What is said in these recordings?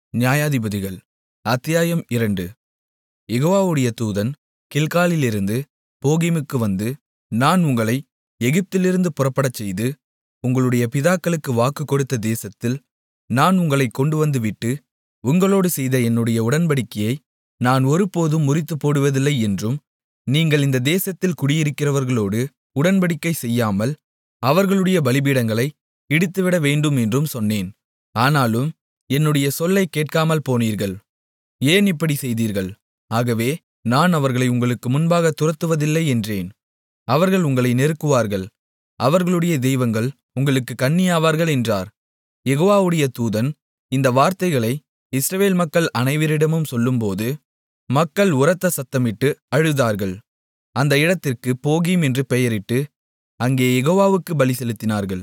நியாயாதிபதிகள் அத்தியாயம் இரண்டு யெகோவாவுடைய தூதன் கில்காலிலிருந்து போகீமுக்கு வந்து நான் உங்களை எகிப்திலிருந்து புறப்படச்செய்து உங்களுடைய பிதாக்களுக்கு வாக்குக்கொடுத்த தேசத்தில் நான் உங்களைக் கொண்டுவந்துவிட்டு உங்களோடு செய்த என்னுடைய உடன்படிக்கையை நான் ஒருபோதும் முறித்துப்போடுவதில்லை என்றும் நீங்கள் இந்த தேசத்தில் குடியிருக்கிறவர்களோடு உடன்படிக்கை செய்யாமல் அவர்களுடைய பலிபீடங்களை இடித்துவிடவேண்டும் என்றும் சொன்னேன் ஆனாலும் என்னுடைய சொல்லைக் கேட்காமல் போனீர்கள் ஏன் இப்படிச் செய்தீர்கள் ஆகவே நான் அவர்களை உங்களுக்கு முன்பாகத் துரத்துவதில்லை என்றேன் அவர்கள் உங்களை நெருக்குவார்கள் அவர்களுடைய தெய்வங்கள் உங்களுக்குக் கண்ணியாவார்கள் என்றார் யெகோவாவுடைய தூதன் இந்த வார்த்தைகளை இஸ்ரவேல் மக்கள் அனைவரிடமும் சொல்லும்போது மக்கள் உரத்த சத்தமிட்டு அழுதார்கள் அந்த இடத்திற்குப் போகீம் என்று பெயரிட்டு அங்கே யெகோவாவுக்குப் பலி செலுத்தினார்கள்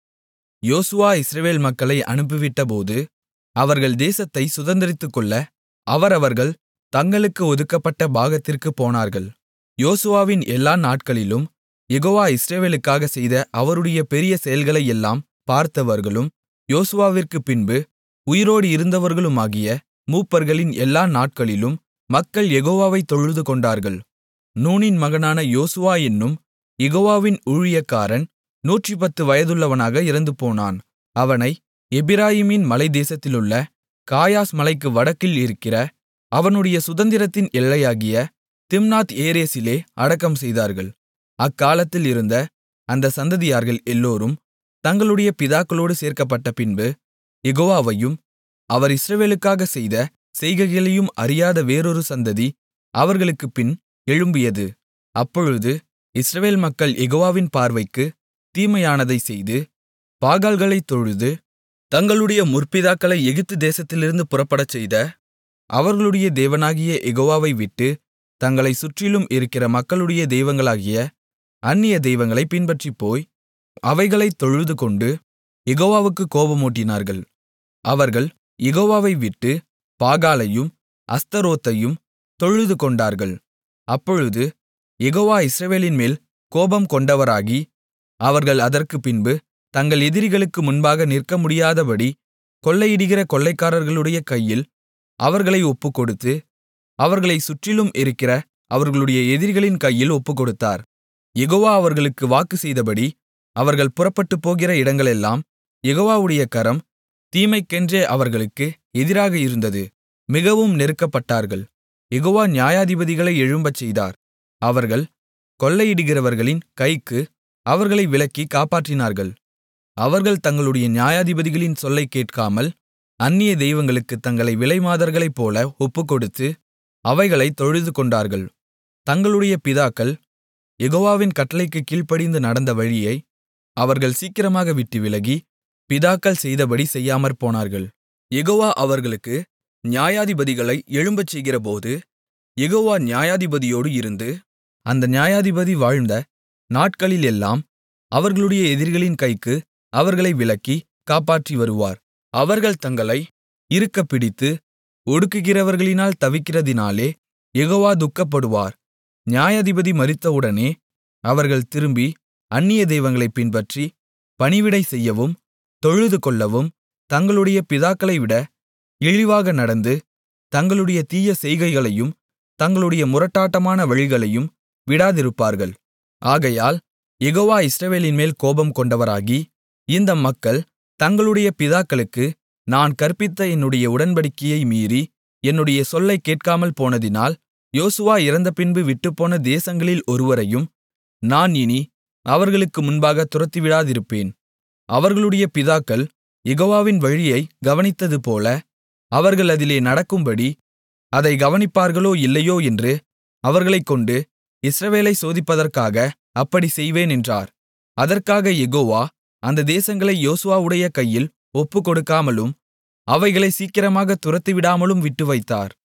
யோசுவா இஸ்ரவேல் மக்களை அனுப்பிவிட்டபோது அவர்கள் தேசத்தைச் சுதந்தரித்துக்கொள்ள அவரவர்கள் தங்களுக்கு ஒதுக்கப்பட்ட பாகத்திற்குப் போனார்கள் யோசுவாவின் எல்லா நாட்களிலும் யெகோவா இஸ்ரவேலுக்காகச் செய்த அவருடைய பெரிய செயல்களையெல்லாம் பார்த்தவர்களும் யோசுவாவிற்குப் பின்பு உயிரோடு இருந்தவர்களுமாகிய மூப்பர்களின் எல்லா நாட்களிலும் மக்கள் யெகோவாவைத் தொழுதுகொண்டார்கள் நூனின் மகனான யோசுவா என்னும் யெகோவாவின் ஊழியக்காரன் நூற்றுப்பத்து வயதுள்ளவனாக இறந்துபோனான் அவனை எப்பிராயீமின் மலைத்தேசத்திலுள்ள காயாஸ் மலைக்கு வடக்கில் இருக்கிற அவனுடைய சுதந்திரத்தின் எல்லையாகிய திம்னாத் ஏரேசிலே அடக்கம் செய்தார்கள் அக்காலத்தில் இருந்த அந்த சந்ததியார்கள் எல்லோரும் தங்களுடைய பிதாக்களோடு சேர்க்கப்பட்ட பின்பு யெகோவாவையும் அவர் இஸ்ரவேலுக்காகச் செய்த செய்கைகளையும் அறியாத வேறொரு சந்ததி அவர்களுக்குப் பின் எழும்பியது அப்பொழுது இஸ்ரவேல் மக்கள் யெகோவாவின் பார்வைக்கு தீமையானதைச் செய்து பாகால்களைத் தொழுது தங்களுடைய முற்பிதாக்களை எகிப்து தேசத்திலிருந்து புறப்படச்செய்த அவர்களுடைய தேவனாகிய யெகோவாவை விட்டு தங்களைச் சுற்றிலும் இருக்கிற மக்களுடைய தெய்வங்களாகிய அந்நிய தெய்வங்களைப் பின்பற்றிப்போய் அவைகளைத் தொழுதுகொண்டு யெகோவாவுக்குக் கோபமூட்டினார்கள் அவர்கள் யெகோவாவை விட்டு பாகாலையும் அஸ்தரோத்தையும் தொழுதுகொண்டார்கள் அப்பொழுது யெகோவா இஸ்ரவேலின்மேல் கோபம் கொண்டவராகி அவர்கள் அதற்குப் பின்பு தங்கள் எதிரிகளுக்கு முன்பாக நிற்க முடியாதபடி கொள்ளையிடுகிற கொள்ளைக்காரர்களுடைய கையில் அவர்களை ஒப்புக்கொடுத்து அவர்களைச் சுற்றிலும் இருக்கிற அவர்களுடைய எதிரிகளின் கையில் ஒப்புக்கொடுத்தார் யெகோவா அவர்களுக்கு வாக்கு செய்தபடி அவர்கள் புறப்பட்டுப் போகிற இடங்களெல்லாம் யெகோவாவுடைய கரம் தீமைக்கென்றே அவர்களுக்கு எதிராக இருந்தது மிகவும் நெருக்கப்பட்டார்கள் யெகோவா நியாயாதிபதிகளை எழும்பச் செய்தார் அவர்கள் கொள்ளையிடுகிறவர்களின் கைக்கு அவர்களை விலக்கி காப்பாற்றினார்கள் அவர்கள் தங்களுடைய நியாயாதிபதிகளின் சொல்லைக் கேட்காமல் அந்நிய தெய்வங்களுக்குத் தங்களை விலைமாதர்களைப் போல ஒப்புக்கொடுத்து அவைகளைத் தொழுதுகொண்டார்கள் தங்களுடைய பிதாக்கள் யெகோவாவின் கட்டளைக்குக் கீழ்ப்படிந்து நடந்த வழியை அவர்கள் சீக்கிரமாக விட்டு விலகி பிதாக்கள் செய்தபடி செய்யாமற்போனார்கள் யெகோவா அவர்களுக்கு நியாயாதிபதிகளை எழும்பச் செய்கிறபோது யெகோவா நியாயாதிபதியோடு இருந்து அந்த நியாயாதிபதி வாழ்ந்த நாட்களிலெல்லாம் அவர்களுடைய எதிரிகளின் கைக்கு அவர்களை விலக்கி காப்பாற்றி வருவார் அவர்கள் தங்களை இறுகப் பிடித்து ஒடுக்குகிறவர்களினால் தவிக்கிறதினாலே யெகோவா துக்கப்படுவார் நியாயாதிபதி மரித்தவுடனே அவர்கள் திரும்பி அந்நிய தெய்வங்களைப் பின்பற்றி பணிவிடை செய்யவும் தொழுதுகொள்ளவும் தங்களுடைய பிதாக்களைவிட இழிவாக நடந்து தங்களுடைய தீய செய்கைகளையும் தங்களுடைய முரட்டாட்டமான வழிகளையும் விடாதிருப்பார்கள் ஆகையால் யெகோவா இஸ்ரவேலின்மேல் கோபம் கொண்டவராகி இந்த மக்கள் தங்களுடைய பிதாக்களுக்கு நான் கற்பித்த என்னுடைய உடன்படிக்கையை மீறி என்னுடைய சொல்லைக் கேட்காமல் போனதினால் யோசுவா இறந்தபின்பு விட்டுப்போன தேசங்களில் ஒருவரையும் நான் இனி அவர்களுக்கு முன்பாக துரத்திவிடாதிருப்பேன் அவர்களுடைய பிதாக்கள் யெகோவாவின் வழியை கவனித்ததுபோல அவர்கள் அதிலே நடக்கும்படி அதை கவனிப்பார்களோ இல்லையோ என்று அவர்களைக்கொண்டு இஸ்ரவேலை சோதிப்பதற்காக அப்படி செய்வேன் என்றார் அதற்காக யெகோவா அந்த தேசங்களை யோசுவாவுடைய கையில் ஒப்புக்கொடுக்காமலும் அவைகளை சீக்கிரமாக துரத்திவிடாமலும் விட்டுவைத்தார்